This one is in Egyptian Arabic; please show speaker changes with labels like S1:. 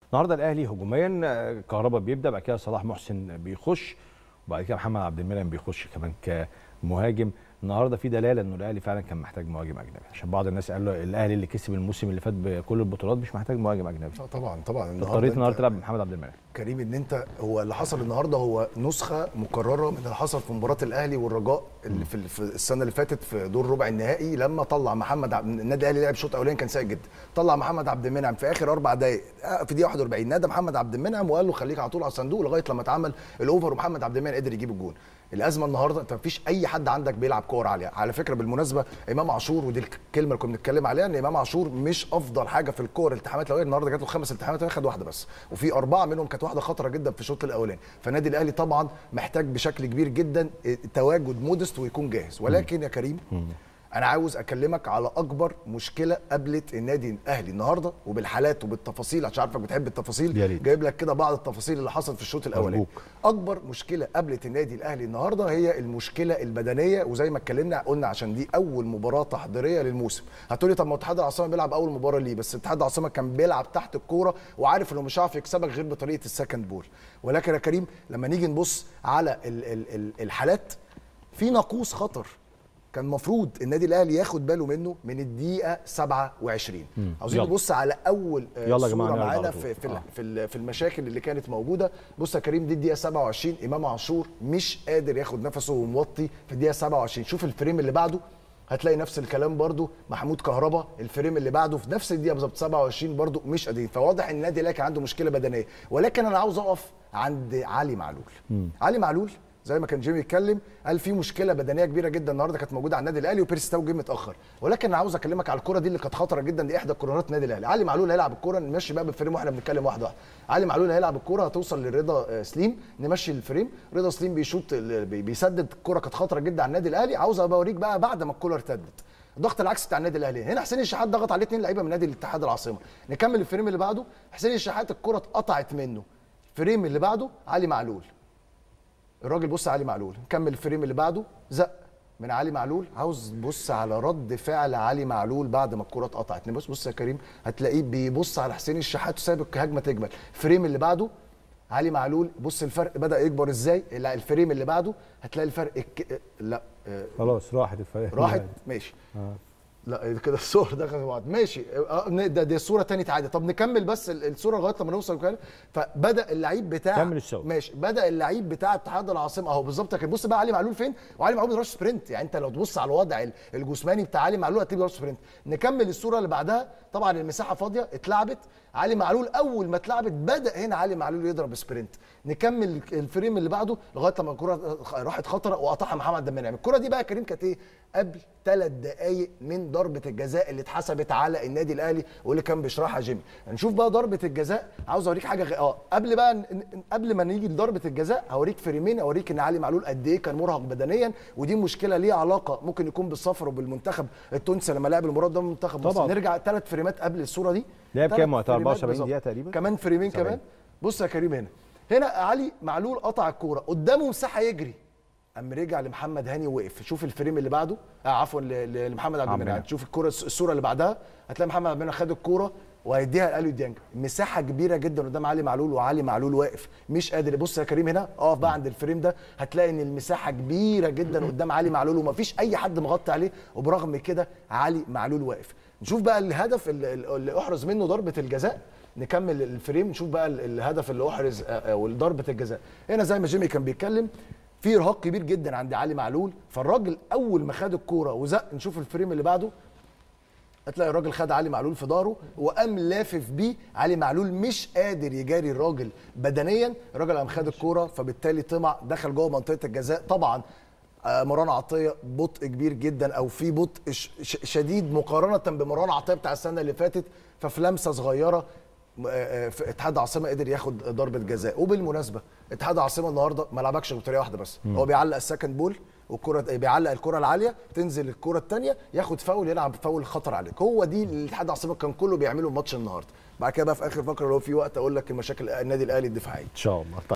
S1: النهارده الاهلي هجوميا آه، كهربا بيبدا بعد كده صلاح محسن بيخش وبعد كده محمد عبد المنعم بيخش كمان كمهاجم النهارده في دلاله انه الاهلي فعلا كان محتاج مهاجم اجنبي عشان بعض الناس قالوا الاهلي اللي كسب الموسم اللي فات بكل البطولات مش محتاج مهاجم اجنبي
S2: آه طبعا طبعا
S1: اضطريت النهارده
S2: أنت-
S1: تلعب بمحمد عبد المنعم
S2: كريم ان انت هو اللي حصل النهارده هو نسخه مكرره من اللي حصل في مباراه الاهلي والرجاء اللي في في السنه اللي فاتت في دور ربع النهائي لما طلع محمد عبد النادي الاهلي لعب شوط اولاني كان سيء جدا طلع محمد عبد المنعم في اخر اربع دقائق آه، في دقيقه 41 نادى محمد عبد المنعم وقال له خليك على طول على الصندوق لغايه لما اتعمل الاوفر ومحمد عبد المنعم قدر يجيب الجون الازمه النهارده انت مفيش اي حد عندك بيلعب كور عاليه على فكره بالمناسبه امام عاشور ودي الكلمه اللي كنا بنتكلم عليها ان امام عاشور مش افضل حاجه في الكور الالتحامات الاوليه النهارده جات له خمس التحامات خد واحده بس وفي اربعه منهم كانت واحده خطره جدا في الشوط الاولاني فالنادي الاهلي طبعا محتاج بشكل كبير جدا تواجد مودست ويكون جاهز ولكن يا كريم انا عاوز اكلمك على اكبر مشكله قابلت النادي الاهلي النهارده وبالحالات وبالتفاصيل عشان عارفك بتحب التفاصيل
S1: يا ريت.
S2: جايب لك كده بعض التفاصيل اللي حصلت في الشوط الاولاني
S1: أرجوك.
S2: اكبر مشكله قابلت النادي الاهلي النهارده هي المشكله البدنيه وزي ما اتكلمنا قلنا عشان دي اول مباراه تحضيريه للموسم هتقولي طب ما هو اتحاد العاصمه بيلعب اول مباراه ليه بس اتحاد العاصمه كان بيلعب تحت الكوره وعارف انه مش هيعرف يكسبك غير بطريقه السكند بول ولكن يا كريم لما نيجي نبص على ال ال ال الحالات في ناقوس خطر كان المفروض النادي الاهلي ياخد باله منه من الدقيقه 27 عاوزين
S1: يلا.
S2: نبص على اول آه،
S1: يلا يا جماعة
S2: صوره
S1: نعرض
S2: معانا
S1: على طول.
S2: في في,
S1: آه.
S2: في ال- في المشاكل اللي كانت موجوده بص يا كريم دي الدقيقه 27 امام عاشور مش قادر ياخد نفسه وموطي في الدقيقه 27 شوف الفريم اللي بعده هتلاقي نفس الكلام برضو محمود كهربا الفريم اللي بعده في نفس الدقيقه بالظبط 27 برضو مش قادرين فواضح ان النادي الاهلي كان عنده مشكله بدنيه ولكن انا عاوز اقف عند علي معلول علي معلول زي ما كان جيمي يتكلم قال في مشكله بدنيه كبيره جدا النهارده كانت موجوده على النادي الاهلي وبيرسي تاو جه متاخر ولكن انا عاوز اكلمك على الكره دي اللي كانت خطره جدا دي احدى كورنرات النادي الاهلي علي معلول هيلعب الكره نمشي بقى بالفريم واحنا بنتكلم واحده واحده علي معلول هيلعب الكره هتوصل لرضا آه، سليم نمشي الفريم رضا سليم بيشوط ال- بي- بيسدد الكره كانت خطره جدا على النادي الاهلي عاوز ابقى اوريك بقى بعد ما الكوره ارتدت الضغط العكسي بتاع النادي الاهلي هنا حسين الشحات ضغط عليه اثنين لعيبه من نادي الاتحاد العاصمه نكمل الفريم اللي بعده حسين الشحات الكره اتقطعت منه الفريم اللي بعده علي معلول الراجل بص علي معلول نكمل الفريم اللي بعده زق من علي معلول عاوز بص على رد فعل علي معلول بعد ما الكره اتقطعت بص بص يا كريم هتلاقيه بيبص على حسين الشحات وسايب الهجمه تكمل الفريم اللي بعده علي معلول بص الفرق بدا يكبر ازاي لا الفريم اللي بعده هتلاقي الفرق الك... لا آه،
S1: خلاص راحت الفريق
S2: راحت ماشي لا كده الصور دخلت في بعض ماشي آه، ده دي الصوره تاني تعادل طب نكمل بس ال- الصوره لغايه لما نوصل كده فبدا اللعيب بتاع
S1: كمل الشوط.
S2: ماشي بدا اللعيب بتاع اتحاد العاصمه اهو بالظبط كده بص بقى علي معلول فين وعلي معلول بيروح سبرنت يعني انت لو تبص على الوضع ال- الجسماني بتاع علي معلول هتلاقيه بيروح سبرنت نكمل الصوره اللي بعدها طبعا المساحه فاضيه اتلعبت علي معلول اول ما اتلعبت بدا هنا علي معلول يضرب سبرنت نكمل الفريم اللي بعده لغايه لما الكره راحت خطره وقطعها محمد عبد المنعم الكره دي بقى يا كريم كانت ايه قبل ثلاث دقائق من ضربه الجزاء اللي اتحسبت على النادي الاهلي واللي كان بيشرحها جيمي نشوف بقى ضربه الجزاء عاوز اوريك حاجه غ... اه قبل بقى ن- ن- قبل ما نيجي لضربه الجزاء هوريك فريمين اوريك ان علي معلول قد ايه كان مرهق بدنيا ودي مشكله ليها علاقه ممكن يكون بالسفر وبالمنتخب التونسي لما لعب المباراه ده منتخب مصر
S1: طبعا.
S2: نرجع ثلاث فريمات قبل الصوره دي
S1: لعب
S2: تلات
S1: كام وقتها؟
S2: فريمات
S1: 74
S2: بالظبط.
S1: دقيقة تقريبا؟
S2: كمان فريمين
S1: 70.
S2: كمان بص يا كريم هنا هنا علي معلول قطع الكوره قدامه مساحه يجري قام رجع لمحمد هاني وقف شوف الفريم اللي بعده آه عفوا ل- ل- لمحمد عبد
S1: عبد
S2: المنعم
S1: المنعم.
S2: تشوف الكوره الصوره اللي بعدها هتلاقي محمد عبد المنعم خد الكوره وهيديها لاليو ديانج مساحه كبيره جدا قدام علي معلول وعلي معلول واقف مش قادر بص يا كريم هنا اقف بقى عند الفريم ده هتلاقي ان المساحه كبيره جدا قدام علي معلول ومفيش اي حد مغطي عليه وبرغم كده علي معلول واقف نشوف بقى الهدف اللي, اللي احرز منه ضربه الجزاء نكمل الفريم نشوف بقى ال- الهدف اللي احرز آه، آه، وضربه الجزاء هنا زي ما جيمي كان بيتكلم في ارهاق كبير جدا عند علي معلول فالراجل اول ما خد الكوره وزق نشوف الفريم اللي بعده هتلاقي الراجل خد علي معلول في ظهره وقام لافف بيه علي معلول مش قادر يجاري الراجل بدنيا الراجل قام خد الكوره فبالتالي طمع دخل جوه منطقه الجزاء طبعا آه، مروان عطيه بطء كبير جدا او في بطء ش- ش- شديد مقارنه بمروان عطيه بتاع السنه اللي فاتت ففي لمسه صغيره آه، آه، في اتحاد العاصمه قدر ياخد ضربه جزاء وبالمناسبه اتحاد العاصمه النهارده ما لعبكش بطريقه واحده بس هو بيعلق السكند بول والكره بيعلق الكره العاليه تنزل الكره الثانيه ياخد فاول يلعب فاول خطر عليك هو دي اللي الاتحاد العاصمه كان كله بيعمله الماتش النهارده بعد كده بقى في اخر فقره لو في وقت اقول لك المشاكل النادي الاهلي الدفاعيه
S1: ان شاء الله